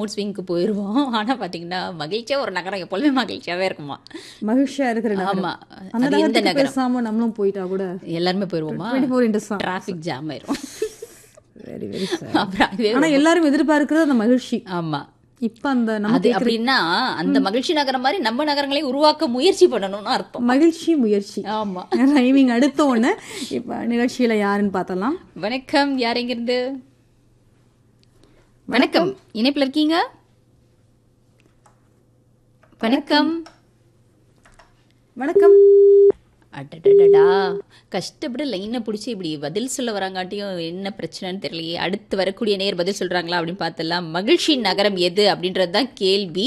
Mood ஸ்விங்க்கு போயிடுவோம் ஆனால் பார்த்தீங்கன்னா மகிழ்ச்சியாக ஒரு நகரம் எப்பொழுதுமே மகிழ்ச்சியாகவே இருக்குமா மகிழ்ச்சியா இருக்கிற நகரம் ஆமா. அந்த அது எந்த நகரத்துக்கு நகரம்? பேசாம நம்மளும் போயிட்டா கூட எல்லாருமே போயிடுவோமா டுவெண்ட்டி ஃபோர் இன்டர்ஸ் டிராஃபிக் ஜாம் ஆயிரும் வெரி வெரி அப்புறம் அதுவே ஆனா எல்லாரும் எதிர்பார்க்கிறது அந்த மகிழ்ச்சி ஆமா இப்ப அந்த நம்ம அது அப்படின்னா அந்த மகிழ்ச்சி நகரம் மாதிரி நம்ம நகரங்களை உருவாக்க முயற்சி பண்ணணும்னு அர்த்தம் மகிழ்ச்சி முயற்சி ஆமா ரைமிங் அடுத்த ஒண்ணு இப்ப நிகழ்ச்சியில யாருன்னு பார்த்தலாம் வணக்கம் யார் எங்கிருந்து வணக்கம் இணைப்புல இருக்கீங்க வணக்கம் வணக்கம் அடடடடா கஷ்டப்பட்டு லைனை பிடிச்சி இப்படி பதில் சொல்ல வராங்காட்டியும் என்ன பிரச்சனைன்னு தெரியலையே அடுத்து வரக்கூடிய நேர் பதில் சொல்றாங்களா அப்படின்னு பார்த்தலாம் மகிழ்ச்சி நகரம் எது அப்படின்றது தான் கேள்வி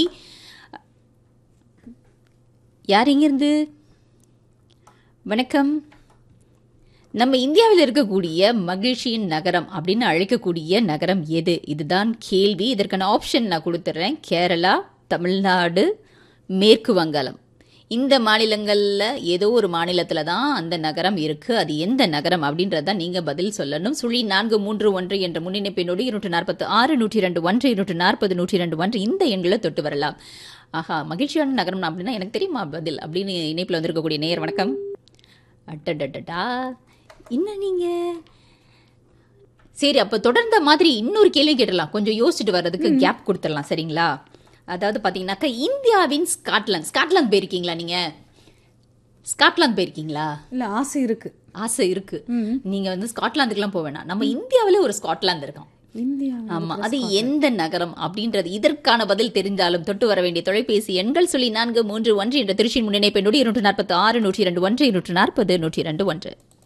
யார் எங்கிருந்து வணக்கம் நம்ம இந்தியாவில் இருக்கக்கூடிய மகிழ்ச்சியின் நகரம் அப்படின்னு அழைக்கக்கூடிய நகரம் எது இதுதான் கேள்வி இதற்கான ஆப்ஷன் நான் கொடுத்துட்றேன் கேரளா தமிழ்நாடு மேற்கு வங்காளம் இந்த மாநிலங்களில் ஏதோ ஒரு மாநிலத்தில் தான் அந்த நகரம் இருக்கு அது எந்த நகரம் அப்படின்றத நீங்க பதில் சொல்லணும் சுழி நான்கு மூன்று ஒன்று என்ற முன்னிணைப்பினோடு இருநூற்று நாற்பத்து ஆறு நூற்றி ரெண்டு ஒன்று இருநூற்று நாற்பது நூற்றி ரெண்டு ஒன்று இந்த எண்களை தொட்டு வரலாம் ஆஹா மகிழ்ச்சியான நகரம் அப்படின்னா எனக்கு தெரியுமா பதில் அப்படின்னு இணைப்பில் வந்திருக்கக்கூடிய நேயர் வணக்கம் அட்டடடடா என்ன நீங்க சரி அப்ப தொடர்ந்த மாதிரி இன்னொரு கேள்வி கேட்டலாம் கொஞ்சம் யோசிச்சுட்டு வர்றதுக்கு கேப் கொடுத்துடலாம் சரிங்களா அதாவது பாத்தீங்கன்னாக்கா இந்தியாவின் ஸ்காட்லாந்து ஸ்காட்லாந்து போயிருக்கீங்களா நீங்க ஸ்காட்லாந்து போயிருக்கீங்களா இல்ல ஆசை இருக்கு ஆசை இருக்கு நீங்க வந்து ஸ்காட்லாந்துக்குலாம் போக வேணாம் நம்ம இந்தியாவிலே ஒரு ஸ்காட்லாந்து இருக்கோம் இந்தியா ஆமா அது எந்த நகரம் அப்படின்றது இதற்கான பதில் தெரிந்தாலும் தொட்டு வர வேண்டிய தொலைபேசி எண்கள் சொல்லி நான்கு மூன்று ஒன்று என்ற திருச்சியின் முன்னிணைப்பெண்ணோடு இருநூற்று நாற்பத்தி ஆறு நூற்றி இரண்டு ஒன்று இருநூற்று நாற்பது நூற்றி இரண்டு ஒன்று